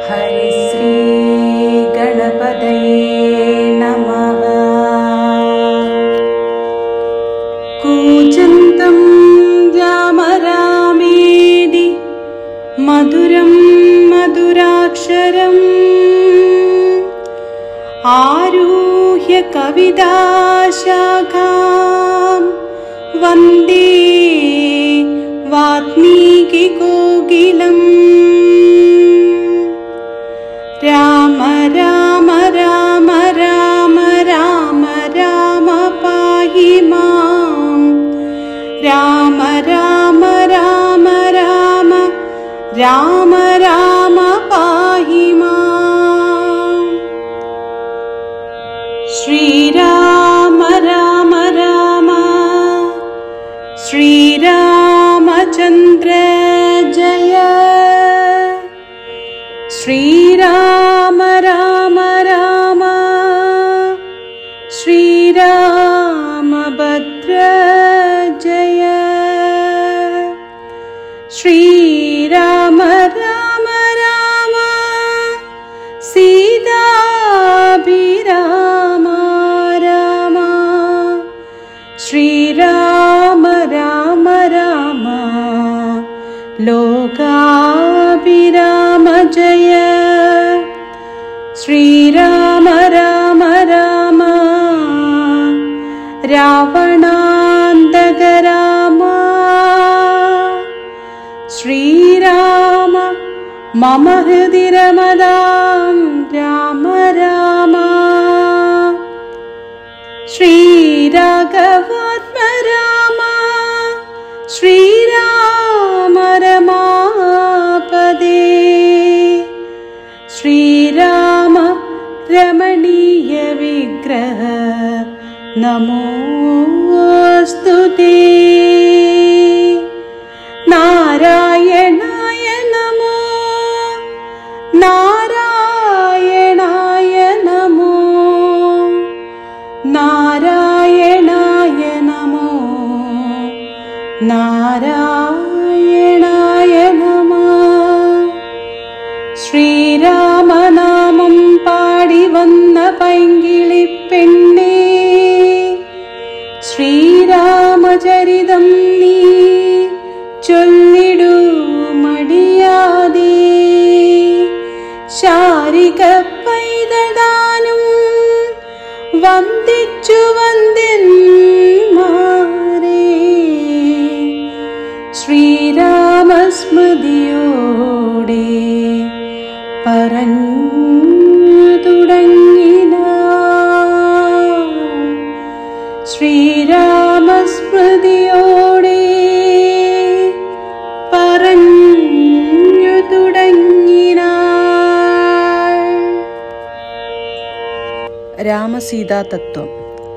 हरिश्री गणपतये नमः कूजन्तं राम रामेदि मधुरं मधुराक्षरम् आरुह्य कविदाशाखां वन्दे वात्मीकिकोकिलम् राम राम राम राम राम राम पाहि माम् राम राम राम राम राम राम पाहि माम् श्रीराम राम राम श्रीरामचन्द्र जय श्रीराम राम राम श्रीरामभद्र जय श्रीराम राम राम सीताभिराम राम श्रीराम राम राम लोकाभिराम जय श्रीराम राम राम रावणान्तक राम श्रीराम मम हृदि रमदां राम राम श्रीराघवात्म राम श्रीराम रमापदे श्रीराम रमणीय विग्रह नमोऽस्तु ते नारायणाय नमो नारायणाय नमो नारायणाय नमो नारायणाय नमः ശ്രീരാമനാമം പാടി വന്ന പൈങ്കിളിപ്പെണ്ണേ ശ്രീരാമചരിതം നീ ചൊല്ലിടൂ മടിയാതെ ശാരിക പൈതടാനും വന്ദിച്ചു വന്ദ്യന്മാരെ ശ്രീരാമസ്മൃതിയോടെ പറഞ്ഞു തുടങ്ങിന ശ്രീരാമസ്മൃതിയോടെ പറഞ്ഞു തുടങ്ങിന രാമസീതാ തത്വം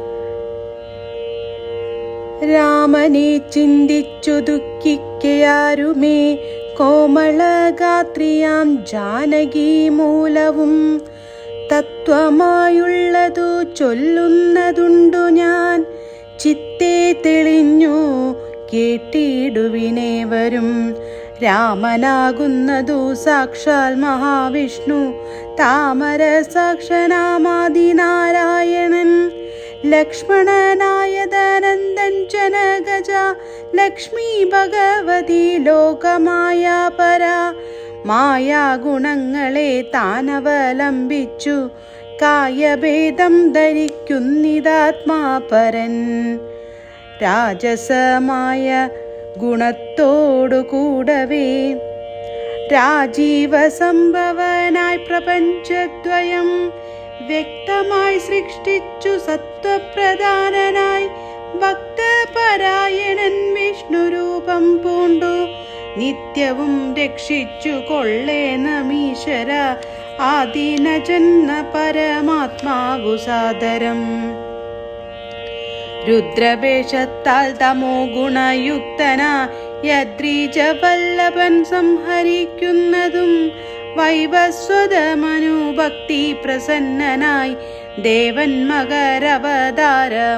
രാമനെ ചിന്തിച്ചു ദുഃഖിക്കയാരുമേ കോമളഗാത്രിയാം ജാനകി മൂലവും തത്വമായുള്ളതു ചൊല്ലുന്നതുണ്ടു ഞാൻ ചിത്തേ തെളിഞ്ഞു കേട്ടിടുവിനേവരും രാമനാകുന്നതു സാക്ഷാൽ മഹാവിഷ്ണു താമര സാക്ഷനാമാദിനാരായണൻ ലക്ഷ്മണനായതനന്ദൻ ജനഗജ ലക്ഷ്മി ഭഗവതി ലോകമായ പര മായാഗുണങ്ങളെ താനവലംബിച്ചു കായഭേദം ധരിക്കുന്നിതാത്മാപരൻ രാജസമായ ഗുണത്തോടു കൂടവേ രാജീവ സംഭവനായി പ്രപഞ്ചദ്വയം വ്യക്തമായി സൃഷ്ടിച്ചു സത്വപ്രധാനനായി ഭക്തപരായണൻ വിഷ്ണുരൂപം പൂണ്ടു നിത്യവും രക്ഷിച്ചു കൊള്ളേണമീശ്വര ആദിനജന്ന പരമാത്മാവു സാദരം രുദ്രവേഷത്താൽ തമോ ഗുണയുക്തന യദ്രീജവല്ലഭൻ സംഹരിക്കുന്നതും വൈവസ്വതമനുഭക്തി പ്രസന്നനായി ദേവൻ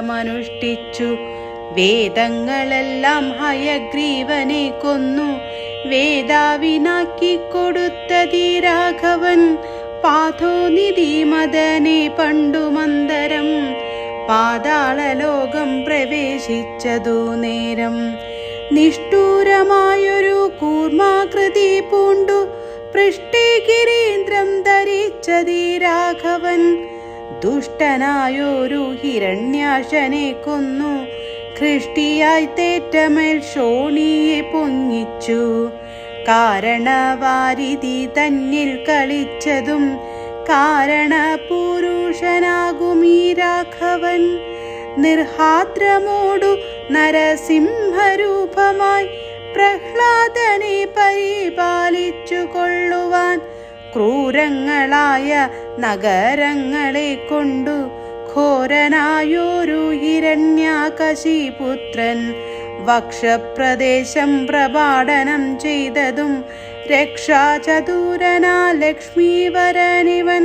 മകരവതാരമനുഷ്ഠിച്ചു വേദങ്ങളെല്ലാം ഹയഗ്രീവനെ കൊന്നു വേദാവിനാക്കി കൊടുത്തതി രാഘവൻ പാഥോനിധി മദനെ പണ്ടു മന്ദരം പാതാളലോകം പ്രവേശിച്ചതു നേരം നിഷ്ഠൂരമായൊരു കൂർമാകൃതി പൂണ്ടു പൃഷ്ടിഗിരീന്ദ്രം ധരിച്ചതി രാഘവൻ ദുഷ്ടനായൊരു ഹിരണ്യാശനെ കൊന്നു കൃഷ്ടിയായി തേറ്റമേൽ ശോണിയെ പൊങ്ങിച്ചു കാരണവാരിധി തന്നിൽ കളിച്ചതും കാരണപുരുഷനാകും ഈ രാഘവൻ നിർഹാദ്രമോടു നരസിംഹരൂപമായി പ്രഹ്ലാദനെ പരിപാലിച്ചു കൊള്ളുവാൻ ക്രൂരങ്ങളായ നഗരങ്ങളെ കൊണ്ടു ഘോരനായൊരു ഹിരണ്യാകശിപുത്രൻ വക്ഷപ്രദേശം പ്രപാടനം ചെയ്തതും രക്ഷാചതുരനാ ലക്ഷ്മീവരനിവൻ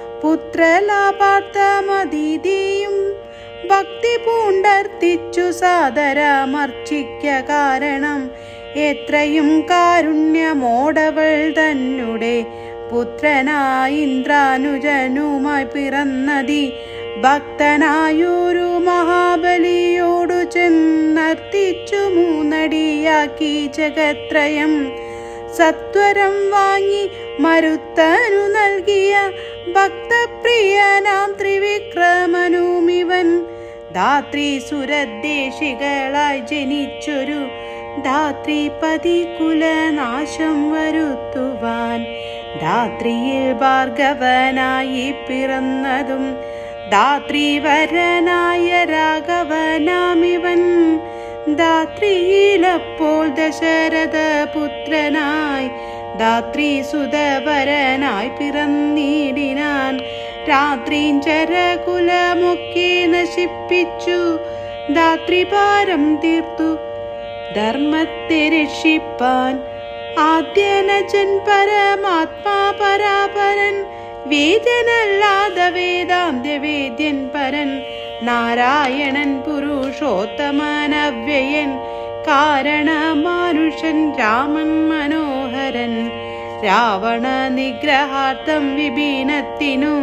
പുത്രലാപാർത്ഥമതിഥിയും ഭക്തി പൂണ്ടർത്തിച്ചു സാദരമർച്ചിക്ക കാരണം എത്രയും കാരുണ്യമോടവൾ തന്നെ പുത്രനായി ഇന്ദ്രാനുജനുമായി പിറന്നതി ഭക്തനായൊരു മഹാബലിയോടു ചെന്നർത്തിച്ചു മൂന്നടിയാക്കി ജഗത്രയം സത്വരം വാങ്ങി മരുത്തനു നൽകിയ ഭക്തപ്രിയനാം ത്രിവിക്രമനുമിവൻ ധാത്രി സുരദ്ദേശികളായി ജനിച്ചൊരു ധാത്രിപതി കുലനാശം വരുത്തുവാൻ ധാത്രിയിൽ ഭാർഗവനായി പിറന്നതും ധാത്രിവരനായ രാഘവനാമിവൻ ധാത്രിയിലപ്പോൾ ദശരഥ പുത്രനായി ധാത്രി സുതവരനായി പിറന്നീടിനാൻ രാത്രീഞ്ചരകുലമൊക്കെ നശിപ്പിച്ചു ധാത്രിഭാരം തീർത്തു ധർമ്മത്തെ രക്ഷിപ്പാൻ ആദ്യനജൻ പരമാത്മാ പരാപരൻ വേദനല്ലാതെ വേദാന്ത്യവേദ്യൻ പരൻ നാരായണൻ പുരുഷോത്തമനവ്യയൻ കാരണമാനുഷൻ രാമൻ മനോഹരൻ രാവണ നിഗ്രഹാർത്ഥം വിഭീനത്തിനു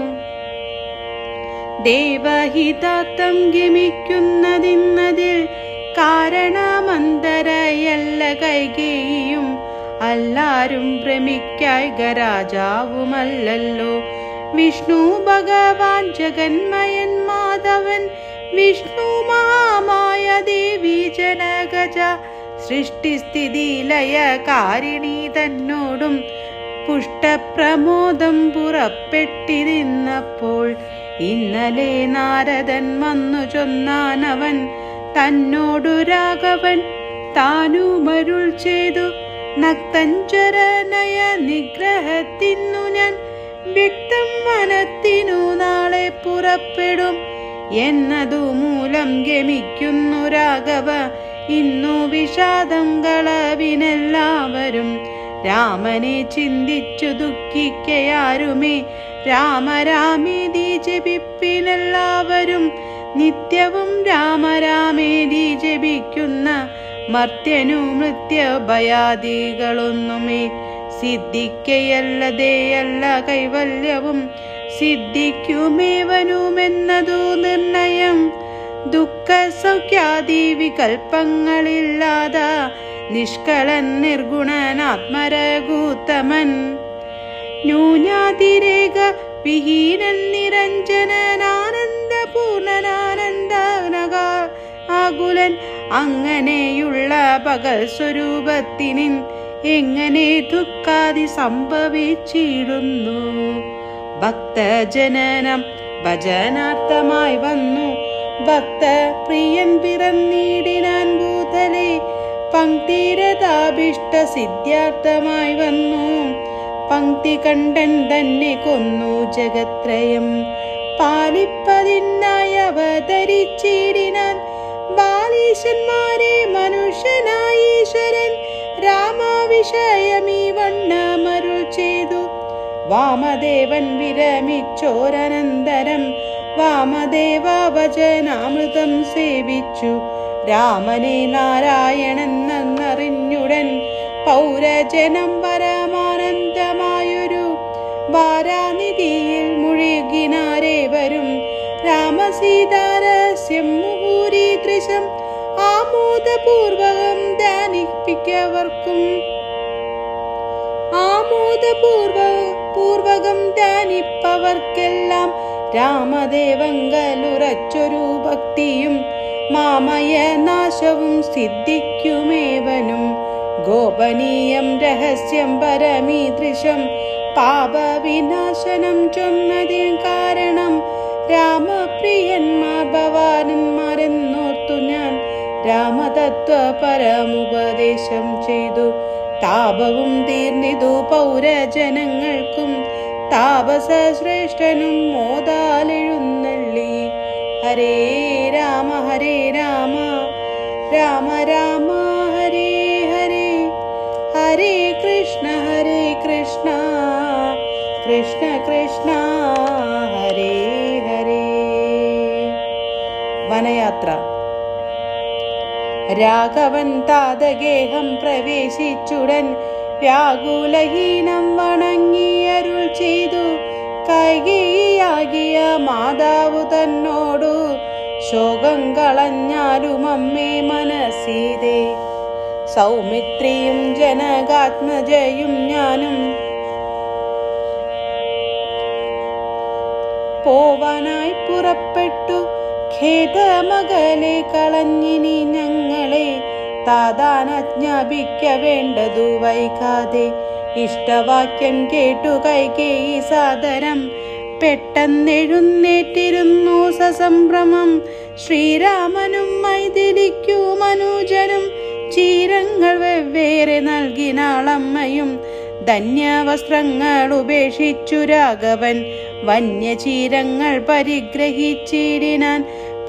ദേവഹിതാത്തം ഗമിക്കുന്നതിന്നതിൽ കാരണമന്തരയല്ല കൈകേയും അല്ലാരും ഭ്രമിക്കായി ഗരാജാവുമല്ലല്ലോ വിഷ്ണു ഭഗവാൻ ജഗന്മയൻ മാധവൻ വിഷ്ണു മഹാമായ ദേവി ജനഗജ സൃഷ്ടിസ്ഥിതി ലയകാരിണി തന്നോടും പുഷ്ടപ്രമോദം പുറപ്പെട്ടിരുന്നപ്പോൾ ഇന്നലെ നാരദൻ വന്നു ചൊന്നാനവൻ തന്നോടു രാഘവൻ താനുമരുൾ ചെയ്തു നക്തഞ്ചരനയ നിഗ്രഹത്തിനു ഞാൻ വ്യക്തം മനത്തിനു നാളെ പുറപ്പെടും എന്നതു മൂലം ഗമിക്കുന്നു രാഘവ ഇന്നു വിഷാദം കളവിനെല്ലാവരും രാമനെ ചിന്തിച്ചു ദുഃഖിക്കയാരുമേ രാമരാമേതി ജപിപ്പിനെല്ലാവരും നിത്യവും രാമരാമേതി ജപിക്കുന്ന മർത്യനു മൃത്യഭയാദികളൊന്നുമേ സിദ്ധിക്കയല്ലതേയല്ല കൈവല്യവും സിദ്ധിക്കുമേവനുമെന്നതു നിർണയം ദുഃഖ സൗഖ്യാദി വികൽപ്പങ്ങളില്ലാത നിഷ്കളൻ നിർഗുണനാത്മരകൂത്തമൻ ന്യൂനാതിരേക വിഹീനൻ നിരഞ്ജനനാനന്ദ പൂർണനാനന്ദ ആകുലൻ അങ്ങനെയുള്ള പകൽ സ്വരൂപത്തിനിൻ എങ്ങനെ ദുഃഖാദി സംഭവിച്ചിടുന്നു ഭക്തജനനം ഭജനാർത്ഥമായി വന്നു ഭക്ത പ്രിയൻ പിറന്നീടിനാൻ ഭൂതലെ പങ്ക്തിരതാഭിഷ്ട സിദ്ധ്യാർത്ഥമായി വന്നു പങ്ക്തി കണ്ടൻ തന്നെ കൊന്നു ജഗത്രയം പാലിപ്പതിനായി അവതരിച്ചിടിനാൻ ബാലീശന്മാരെ മനുഷ്യനായി ഈശ്വരൻ രാമവിഷയമീ വണ്ണമരുൾ ചെയ്തു വാമദേവൻ വിരമിച്ചോരനന്തരം വാമദേവ വചനാമൃതം സേവിച്ചു രാമനെ നാരായണൻ എന്നറിഞ്ഞുടൻ പൗര പൗരജനം പരമാനന്ദമായൊരു വാരാനിധിയിൽ മുഴുകിനാരേവരും രാമസീതാരസ്യം മുഹൂരീദൃശം ആമോദപൂർവകം ധ്യാനിപ്പിക്കവർക്കും ആമോദപൂർവ പൂർവകം ധ്യാനിപ്പവർക്കെല്ലാം രാമദേവങ്കലുറച്ചൊരു ഭക്തിയും മാമയ നാശവും സിദ്ധിക്കുമേവനും ഗോപനീയം രഹസ്യം പരമീദൃശം പാപവിനാശനം ചൊന്നതിൻ കാരണം രാമപ്രിയന്മാർ ഭവാനന്മാരെന്നോർത്തു ഞാൻ രാമതത്വ പരമുപദേശം ചെയ്തു താപവും തീർന്നിതു പൗരജനങ്ങൾക്കും താപസ ശ്രേഷ്ഠനും മോതാലെഴുന്നള്ളി ഹരേ രാമ ഹരേ രാമ രാമ രാമ ഹരേ ഹരേ ഹരേ കൃഷ്ണ ഹരേ കൃഷ്ണ കൃഷ്ണ കൃഷ്ണ ഹരേ ഹരേ വനയാത്ര രാഘവൻ താതഗേഹം പ്രവേശിച്ചുടൻ വ്യാകുലഹീനം വണങ്ങി അരുൾ ചെയ്തു കൈകേയിയാകിയ മാതാവു തന്നോടു ശോകം കളഞ്ഞാലും അമ്മേ മനസ്സീതേ സൗമിത്രിയും ജനകാത്മജയും ഞാനും പോവാനായി പുറപ്പെട്ടു ഖേദമകലെ കളഞ്ഞിനി ഞങ്ങളെ താതാനജ്ഞാപിക്ക വേണ്ടതു വൈകാതെ ഇഷ്ടവാക്യം കേട്ടു കൈകേയി സാദരം പെട്ടെന്നെഴുന്നേറ്റിരുന്നു സസംഭ്രമം ശ്രീരാമനും മൈതിരിക്കു മനുജനും ചീരങ്ങൾ വെവ്വേറെ നൽകിനാളമ്മയും ധന്യവസ്ത്രങ്ങൾ ഉപേക്ഷിച്ചു രാഘവൻ വന്യചീരങ്ങൾ പരിഗ്രഹിച്ചിടിനാൻ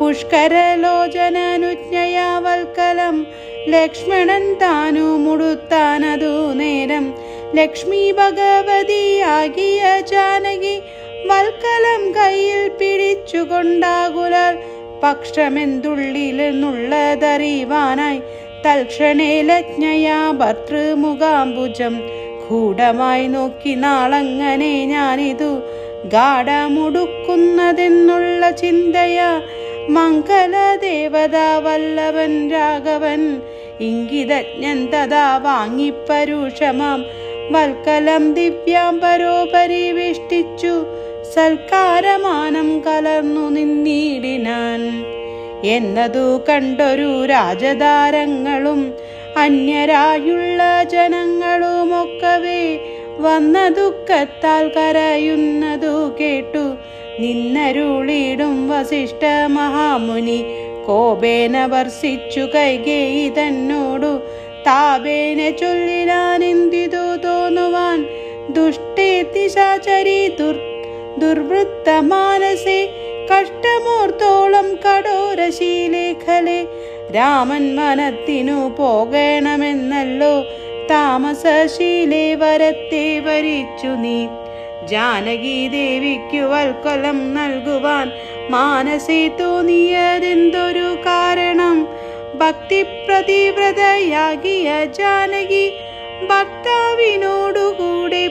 പുഷ്കരലോചനനുജ്ഞയാവൽക്കലം ലക്ഷ്മണൻ താനു മുടുത്താനതു നേരം ലക്ഷ്മി ഭഗവതിയാകിയ ജാനകി വൽക്കലം കയ്യിൽ പിടിച്ചുകൊണ്ടാകുലാൽ പക്ഷമെന്തുള്ളിൽ നിന്നുള്ളതറിവാനായി തൽക്ഷണേ ലജ്ഞയാ ഭർത്തൃമുഖാംബുജം ഗൂഢമായി നോക്കി നാളങ്ങനെ ഞാനിതു ഗാഠമുടുക്കുന്നതെന്നുള്ള ചിന്തയാ മംഗളദേവത വല്ലവൻ രാഘവൻ ഇംഗിതജ്ഞൻ തഥാ വാങ്ങിപ്പരുഷമാം വൽക്കലം ദിവ്യാംബരോ പരിവേഷ്ടിച്ചു സൽക്കാരമാനം കലർന്നു നിന്നിടിനാൻ എന്നതു കണ്ടൊരു രാജധാരങ്ങളും അന്യരായുള്ള ജനങ്ങളുമൊക്കവേ വന്ന ദുഃഖത്താൽ കരയുന്നതു കേട്ടു നിന്നരുളിടും വസിഷ്ഠ മഹാമുനി കോപേന വർഷിച്ചു കൈകേയി തന്നോടു താപേന ചൊല്ലിനാനെന്തിതു തോന്നുവാൻ ദുഷ്ടേതിശാചരി ദുർ ദുർവൃത്ത മാനസേ കഷ്ടമോർത്തോളം കഠോരശീലേഖലെ രാമൻ വനത്തിനു പോകണമെന്നല്ലോ താമസശീലെ വരത്തെ വരിച്ചു നീ ജാനകി ദേവിക്കു വൽക്കൊലം നൽകുവാൻ മാനസേ തോന്നിയതെന്തൊരു കാരണം ഭക്തിപ്രതിവ്രതയാകിയ ജാനകി ഭർത്താവിനോടുകൂടെ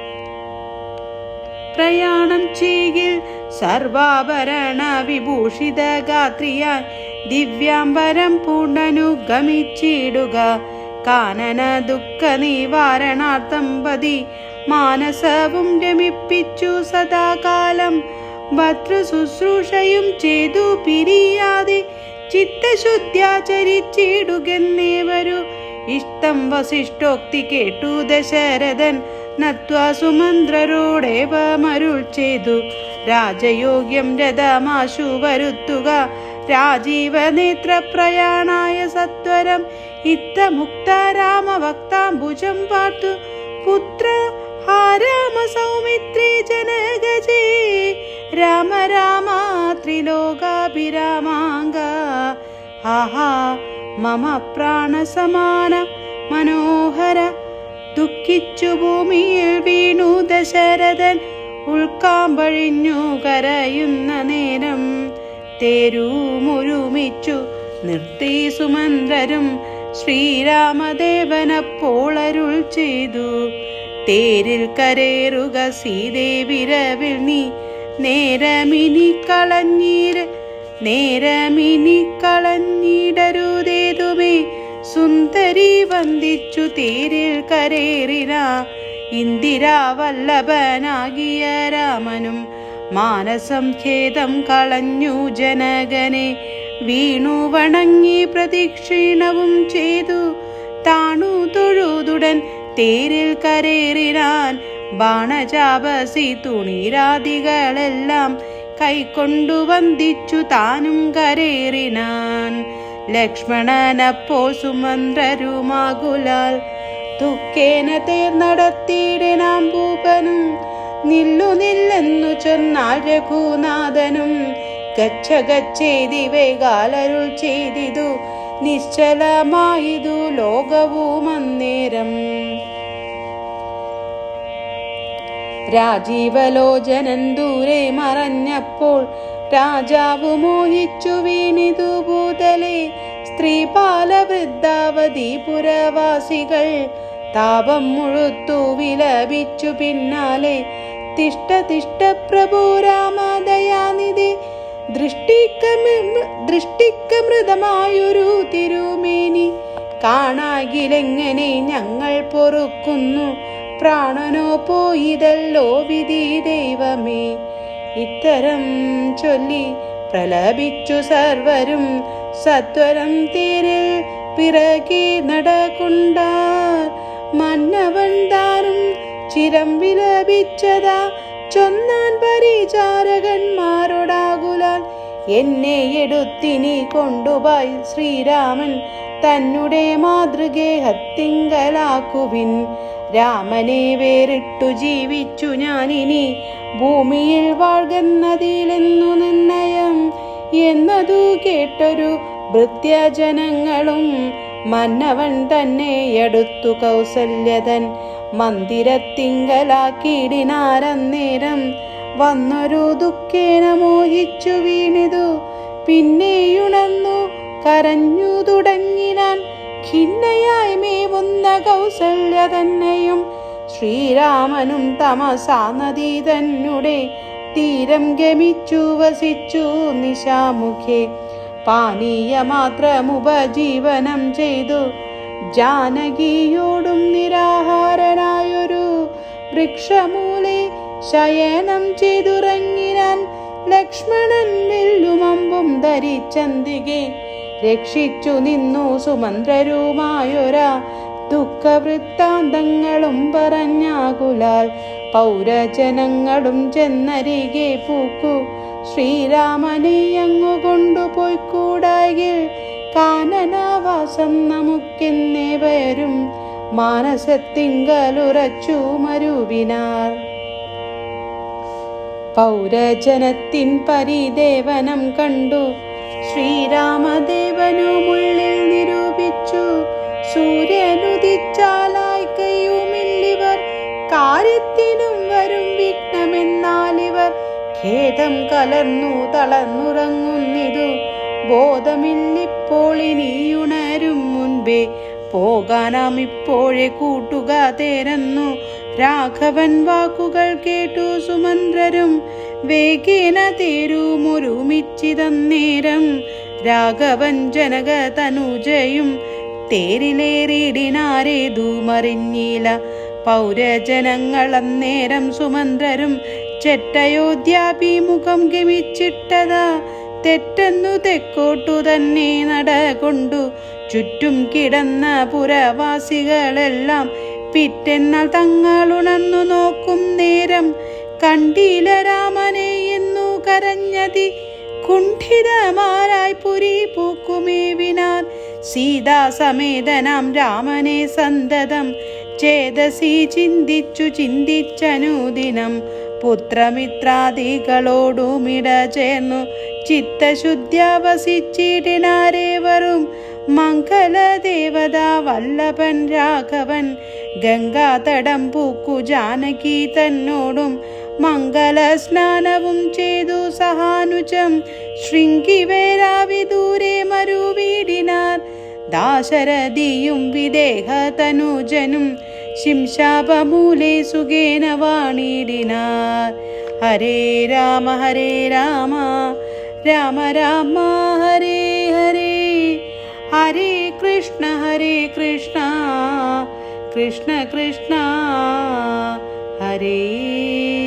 പ്രയാണം ചെയ്യിൽ സർവാഭരണ വിഭൂഷിത ഗാത്രിയാൻ ദിവ്യാംബരം പൂണ്ടനുഗമിച്ചിടുക കാനന ദുഃഖ നിവാരണാർത്ഥം പതി മാനസവും രമിപ്പിച്ചു സദാകാലം ഭദ്രശുശ്രൂഷയും ചെയ്തു പിരിയാതെ ചിത്തശുദ്ധ്യാചരിച്ചിടുകെന്നേവരു ഇഷ്ടം വസിഷ്ഠോക്തി കേട്ടു ദശരഥൻ നത്വാ സുമന്ത്രരോടേവമരുൾ ചെയ്തു രാജയോഗ്യം രഥമാശു വരുത്തുക രാജീവനേത്ര പ്രയാണായ സത്വരം ഇത്തമുക്ത രാമഭക്താംബുജം പാർത്തു പുത്ര ഹാ രാമ സൗമിത്രേ ജനഗജേ രാമ രാമ ത്രിലോകാഭിരാമാങ്ക ഹാഹാ മമ പ്രാണസമാന മനോഹര ദുഃഖിച്ചു ഭൂമിയിൽ വീണു ദശരഥൻ ഉൾക്കാമ്പഴിഞ്ഞു കരയുന്ന നേരം തേരുമൊരുമിച്ചു നിർത്തി സുമന്ത്രരും ശ്രീരാമദേവനപ്പോൾ അരുൾ ചെയ്തു തേരിൽ കരേറുക സീതേ വിരവിൽ നീ നേരമിനി കളഞ്ഞീര് നേരമിനി കളഞ്ഞിടരുതേതുമേ സുന്ദരി വന്ദിച്ചു തേരിൽ കരേറിന ഇന്ദിരാവല്ലഭനാകിയ രാമനും മാനസം ഖേദം കളഞ്ഞു ജനകനെ വീണു വണങ്ങി പ്രദക്ഷിണവും ചെയ്തു താണു തൊഴുതുടൻ തേരിൽ കരേറിനാൻ ബാണചാപസി തുണിരാദികളെല്ലാം കൈക്കൊണ്ടു വന്ദിച്ചു താനും കരേറിനാൻ ലക്ഷ്മണനപ്പോൾ സുമന്ത്രരുമാകുലാൽ ദുഃഖേന തേർ നടത്തിയിടനാം ഭൂപനും നില്ലു നില്ലെന്നു ചൊന്നാൽ രഘുനാഥനും ഗച്ഛ ഗച്ഛേതി വേഗാലരുൾ ചെയ്തിതു നിശ്ചലമായതു ലോകവും അന്നേരം രാജീവലോചനൻ ദൂരെ മറഞ്ഞപ്പോൾ രാജാവ് മോഹിച്ചു വീണിതു ഭൂതലെ സ്ത്രീ ബാലവൃദ്ധാവധി പുരവാസികൾ താപം മുഴുത്തു വിലപിച്ചു പിന്നാലെ തിഷ്ട തിഷ്ട പ്രഭു രാമദയാനിധി ദൃഷ്ടിക്ക മൃതമായൊരു തിരുമേനി കാണാകിലെങ്ങനെ ഞങ്ങൾ പൊറുക്കുന്നു പ്രാണനോ പോയിതല്ലോ വിധി ദൈവമേ ഇത്തരം ചൊല്ലി പ്രലപിച്ചു സർവരും സത്വരം തേരിൽ പിറകെ നടകൊണ്ടാർ മന്നവൻ താനും ചിരം വിലപിച്ചതാ ചൊന്നാൻ പരിചാരകന്മാരോടാകുലാൽ എന്നെ എടുത്തിനി കൊണ്ടുപോയി ശ്രീരാമൻ തന്നെ മാതൃഗേഹത്തിങ്കലാക്കുവിൻ രാമനെ വേറിട്ടു ജീവിച്ചു ഞാനിനി ഭൂമിയിൽ വാഴ്കന്നതിലെന്നു നിർണയം എന്നതു കേട്ടൊരു ഭൃത്യജനങ്ങളും മന്നവൻ തന്നെ എടുത്തു കൗസല്യതൻ മന്ദിരത്തിങ്കലാക്കിയിടിനാരന്നേരം വന്നൊരു ദുഃഖേന മോഹിച്ചു വീണിതു പിന്നെയുണർന്നു കരഞ്ഞു തുടങ്ങിനാൻ ഖിന്നയായി മേവുന്ന കൗസല്യ തന്നെയും ശ്രീരാമനും തമസാ നദി തന്നെ തീരം ഗമിച്ചു വസിച്ചു നിശാമുഖേ പാനീയ മാത്രമുപജീവനം ചെയ്തു ജാനകിയോടും നിരാഹാരനായൊരു വൃക്ഷമൂലെ ശയനം ചെയ്തുറങ്ങിനാൻ ലക്ഷ്മണൻ വെല്ലുമമ്പും ധരിച്ചന്തികെ രക്ഷിച്ചു നിന്നു സുമന്ത്രരുമായൊരാ ദുഃഖവൃത്താന്തങ്ങളും പറഞ്ഞാകുലാൽ പൗരജനങ്ങളും ചെന്നരികെ പൂക്കു ശ്രീരാമനെ അങ്ങു കൊണ്ടുപോയി കൂടായിൽ കാനനവാസം നമുക്കെന്നേവരും മാനസത്തിങ്കലുറച്ചു മരുവിനാർ പൗരജനത്തിൻ പരിദേവനം കണ്ടു ശ്രീരാമദേവനുമുള്ളിൽ നിരൂപിച്ചു സൂര്യനുദിച്ചാലായി കയ്യുമില്ലിവർ കാര്യത്തിനും വരും വിഘ്നമെന്നാലിവർ ഖേദം കലർന്നു തളർന്നുറങ്ങുന്നിതു ബോധമില്ലിപ്പോൾ ഇനിയുണരും മുൻപേ പോകാനാം ഇപ്പോഴെ കൂട്ടുക തേരന്നു രാഘവൻ വാക്കുകൾ കേട്ടു സുമന്ത്രരും വേഗേന തേരുമൊരുമിച്ചിതന്നേരം രാഘവൻ ജനക തനുജയും തേരിലേറിയിടിനാരേതു മറിഞ്ഞീല പൗരജനങ്ങൾ അന്നേരം സുമന്ത്രരും ചെറ്റയോധ്യാഭിമുഖം ഗമിച്ചിട്ടതാ തെറ്റെന്നു തെക്കോട്ടു തന്നെ നടകൊണ്ടു ചുറ്റും കിടന്ന പുരവാസികളെല്ലാം പിറ്റെന്നാൽ തങ്ങളുണർന്നു നോക്കും നേരം കണ്ടീല രാമനെ എന്നു കരഞ്ഞതി കുണ്ഠിതമാരായി പുരി പൂക്കുമേവിനാൻ സീതാസമേതനാം രാമനെ സന്തതം ചേതസി ചിന്തിച്ചു ചിന്തിച്ചനുദിനം പുത്രമിത്രാദികളോടുമിട ചേർന്നു ചിത്തശുദ്ധ്യവസിച്ചിടിനാരേവരും മംഗളദേവത വല്ലഭൻ രാഘവൻ ഗംഗാതടം പൂക്കു ജാനകി തന്നോടും മംഗള സ്നാനവും ചെയ്തു സഹാനുജം ശൃംഗിവേരാവി ദൂരെ മരുവീടിനാർ ദാശരഥിയും വിദേഹതനുജനും ശിംശാപമൂലെ സുഖേന വാണിടിനാർ ഹരേ രാമ ഹരേ രാമ രാമ രാമ ഹരേ ഹരേ ഹരേ കൃഷ്ണ ഹരേ കൃഷ്ണ കൃഷ്ണ കൃഷ്ണ ഹരേ